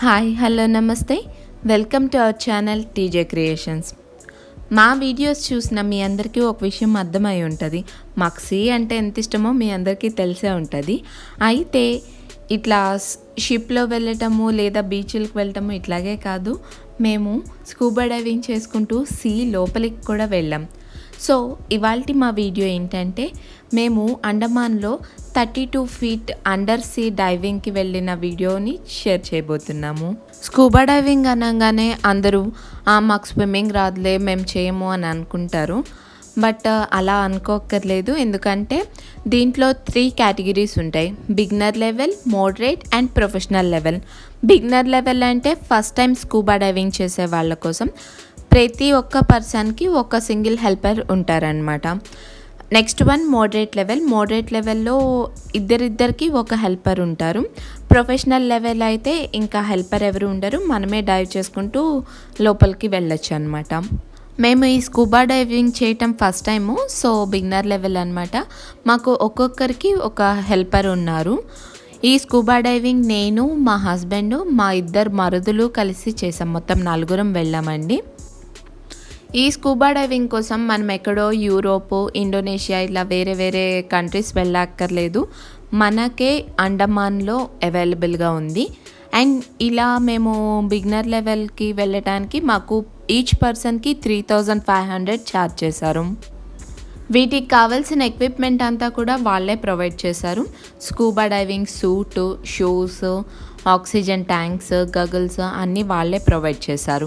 hi hello నమస్తే welcome to our channel TJ creations మా videos చూసిన మీ అందరికీ ఒక విషయం అర్థమై ఉంటుంది మాకు సీ అంటే ఎంత ఇష్టమో మీ అందరికీ తెలిసే ఉంటుంది అయితే ఇట్లా షిప్లో వెళ్ళటము లేదా బీచ్లకు వెళ్ళటము ఇట్లాగే కాదు మేము స్కూబా డైవింగ్ చేసుకుంటూ సీ లోపలికి కూడా వెళ్ళాం సో ఇవాళ మా వీడియో ఏంటంటే మేము అండమాన్లో thirty two feet under sea డైవింగ్కి వెళ్ళిన వీడియోని షేర్ చేయబోతున్నాము స్కూబా డైవింగ్ అనగానే అందరూ "ఆ, మాకు స్విమ్మింగ్ రాదులే మేము చేయము అని అనుకుంటారు బట్ అలా అనుకోక్కర్లేదు ఎందుకంటే దీంట్లో త్రీ కేటగిరీస్ ఉంటాయి beginner level moderate and professional level beginner level అంటే ఫస్ట్ టైం స్కూబా డైవింగ్ చేసే వాళ్ళ కోసం ప్రతి ఒక్క పర్సన్కి ఒక సింగిల్ హెల్పర్ ఉంటారనమాట next one moderate level moderate లెవెల్లో ఇద్దరిద్దరికి ఒక హెల్పర్ ఉంటారు ప్రొఫెషనల్ లెవెల్ అయితే ఇంకా హెల్పర్ ఎవరు ఉండరు మనమే డైవ్ చేసుకుంటూ లోపలికి వెళ్ళొచ్చు అనమాట మేము ఈ స్కూబా డైవింగ్ చేయటం first time so beginner level అనమాట మాకు ఒక్కొక్కరికి ఒక హెల్పర్ ఉన్నారు ఈ స్కూబా డైవింగ్ నేను మా హస్బెండ్ మా ఇద్దరు మరుదులు కలిసి చేసాం మొత్తం నలుగురం వెళ్ళామండి ఈ స్కూబా డైవింగ్ కోసం మనం ఎక్కడో యూరోప్ ఇండోనేషియా ఇలా వేరే వేరే కంట్రీస్ వెళ్ళక్కర్లేదు మనకే అండమాన్లో అవైలబుల్గా ఉంది అండ్ ఇలా మేము బిగినర్ లెవెల్కి వెళ్ళటానికి మాకు ఈచ్ పర్సన్కి three thousand five hundred charge చేశారు వీటికి కావాల్సిన ఎక్విప్మెంట్ అంతా కూడా వాళ్ళే ప్రొవైడ్ చేశారు scuba diving suit shoes oxygen tanks goggles అన్నీ వాళ్ళే ప్రొవైడ్ చేశారు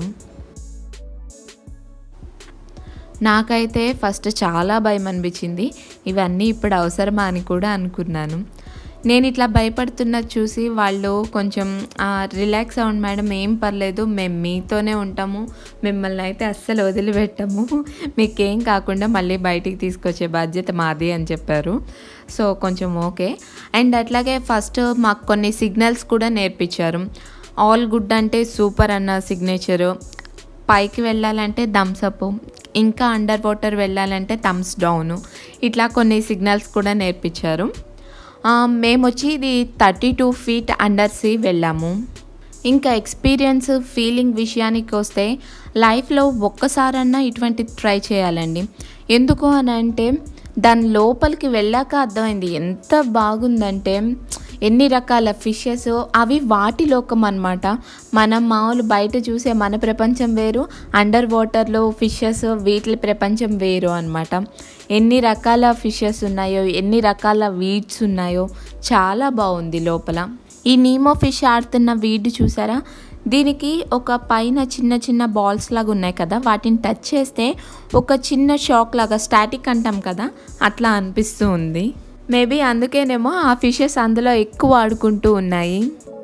నాకైతే ఫస్ట్ చాలా భయం అనిపించింది ఇవన్నీ ఇప్పుడు అవసరమా అని కూడా అనుకున్నాను నేను ఇట్లా భయపడుతున్నది చూసి వాళ్ళు కొంచెం రిలాక్స్ అవ్వండి మేడం ఏం పర్లేదు మేము మీతోనే ఉంటాము మిమ్మల్ని అయితే అస్సలు వదిలిపెట్టము మీకేం కాకుండా మళ్ళీ బయటికి తీసుకొచ్చే బాధ్యత మాది అని చెప్పారు సో కొంచెం ఓకే అండ్ అట్లాగే ఫస్ట్ మాకు కొన్ని సిగ్నల్స్ కూడా నేర్పించారు ఆల్ గుడ్ అంటే సూపర్ అన్న సిగ్నేచరు పైకి వెళ్ళాలంటే థమ్స్ అప్ ఇంకా అండర్ వాటర్ వెళ్ళాలంటే థమ్స్ డౌన్ ఇట్లా కొన్ని సిగ్నల్స్ కూడా నేర్పించారు ఆ, మేము వచ్చి ఇది thirty two feet under sea వెళ్ళాము ఇంకా ఎక్స్పీరియన్స్ ఫీలింగ్ విషయానికి వస్తే లైఫ్లో ఒక్కసారన్నా ఇటువంటి ట్రై చేయాలండి ఎందుకు అని అంటే దాని లోపలికి వెళ్ళాక అర్థమైంది ఎంత బాగుందంటే ఎన్ని రకాల ఫిషెస్ అవి వాటి లోకం అనమాట మనం మామూలు బయట చూసే మన ప్రపంచం వేరు అండర్ వాటర్లో ఫిషెస్ వీటి ప్రపంచం వేరు అనమాట ఎన్ని రకాల ఫిషెస్ ఉన్నాయో ఎన్ని రకాల వీడ్స్ ఉన్నాయో చాలా బాగుంది లోపల ఈ నీమో ఫిష్ ఆడుతున్న వీడ్ చూసారా దీనికి ఒక పైన చిన్న చిన్న బాల్స్ లాగా ఉన్నాయి కదా వాటిని టచ్ చేస్తే ఒక చిన్న షాక్ లాగా స్టాటిక్ అంటాం కదా అట్లా అనిపిస్తూ ఉంది మేబీ అందుకేనేమో ఆ ఫిషెస్ అందులో ఎక్కువ ఆడుకుంటూ ఉన్నాయి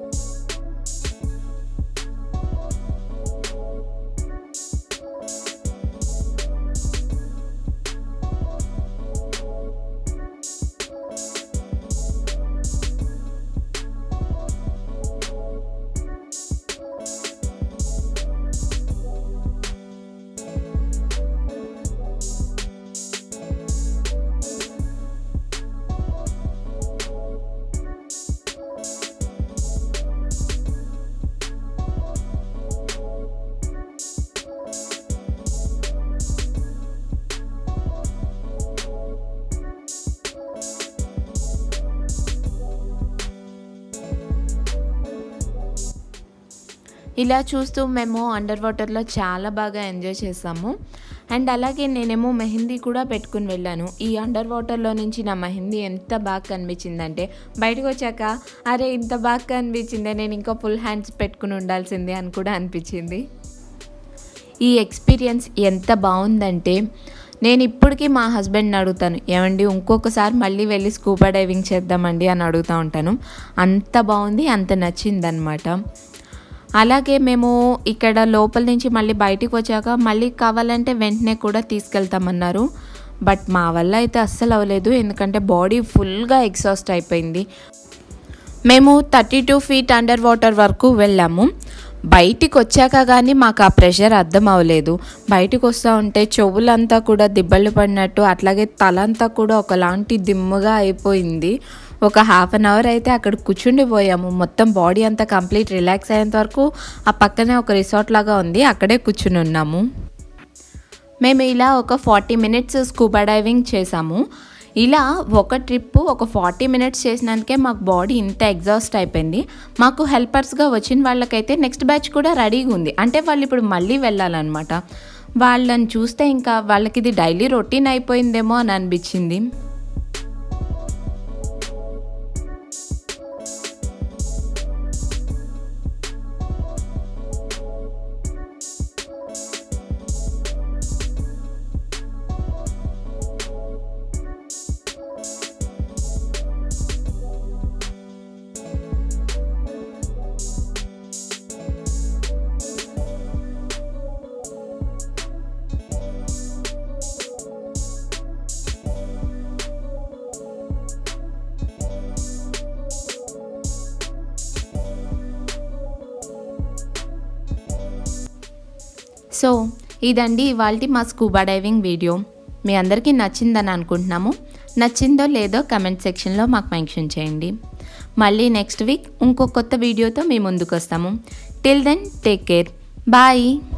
ఇలా చూస్తూ మేము అండర్ వాటర్లో చాలా బాగా ఎంజాయ్ చేసాము అండ్ అలాగే నేనేమో మెహందీ కూడా పెట్టుకుని వెళ్ళాను ఈ అండర్ వాటర్లో నుంచి నా మెహందీ ఎంత బాగా కనిపించిందంటే బయటకు వచ్చాక అరే ఇంత బాగా కనిపించిందే నేను ఇంకా ఫుల్ హ్యాండ్స్ పెట్టుకుని ఉండాల్సిందే అని కూడా అనిపించింది ఈ ఎక్స్పీరియన్స్ ఎంత బాగుందంటే నేను ఇప్పటికీ మా హస్బెండ్ని అడుగుతాను ఏమండి ఇంకొకసారి మళ్ళీ వెళ్ళి స్కూబా డైవింగ్ చేద్దామండి అని అడుగుతూ ఉంటాను అంత బాగుంది అంత నచ్చిందనమాట అలాగే మేము ఇక్కడ లోపల నుంచి మళ్ళీ బయటికి వచ్చాక మళ్ళీ కావాలంటే వెంటనే కూడా తీసుకెళ్తామన్నారు బట్ మా వల్ల అయితే అస్సలు అవ్వలేదు ఎందుకంటే బాడీ ఫుల్గా ఎగ్జాస్ట్ అయిపోయింది మేము thirty two feet under water వరకు వెళ్ళాము బయటికి వచ్చాక కానీ మాకు ఆ ప్రెషర్ అర్థం అవ్వలేదు బయటికి వస్తూ ఉంటే చెవులంతా కూడా దిబ్బలు పడినట్టు అట్లాగే తలంతా కూడా ఒకలాంటి దిమ్ముగా అయిపోయింది ఒక హాఫ్ అన్ అవర్ అయితే అక్కడ కూర్చుండిపోయాము మొత్తం బాడీ అంతా కంప్లీట్ రిలాక్స్ అయ్యేంత వరకు ఆ పక్కనే ఒక రిసార్ట్ లాగా ఉంది అక్కడే కూర్చుని ఉన్నాము మేము ఇలా ఒక ఫార్టీ మినిట్స్ స్కూబా డైవింగ్ చేసాము ఇలా ఒక ట్రిప్ ఒక ఫార్టీ మినిట్స్ చేసినందుకే మాకు బాడీ ఇంత ఎగ్జాస్ట్ అయిపోయింది మాకు హెల్పర్స్గా వచ్చిన వాళ్ళకైతే నెక్స్ట్ బ్యాచ్ కూడా రెడీగా ఉంది అంటే వాళ్ళు ఇప్పుడు మళ్ళీ వెళ్ళాలన్నమాట వాళ్ళని చూస్తే ఇంకా వాళ్ళకి ఇది డైలీ రొటీన్ అయిపోయిందేమో అని అనిపించింది సో ఇదండి ఇవాళ మా స్కూబా డైవింగ్ వీడియో మీ అందరికీ నచ్చిందని అనుకుంటున్నాము నచ్చిందో లేదో కమెంట్ సెక్షన్లో మాకు మెన్షన్ చేయండి మళ్ళీ నెక్స్ట్ వీక్ ఇంకో కొత్త వీడియోతో మీ ముందుకు వస్తాము till then take care bye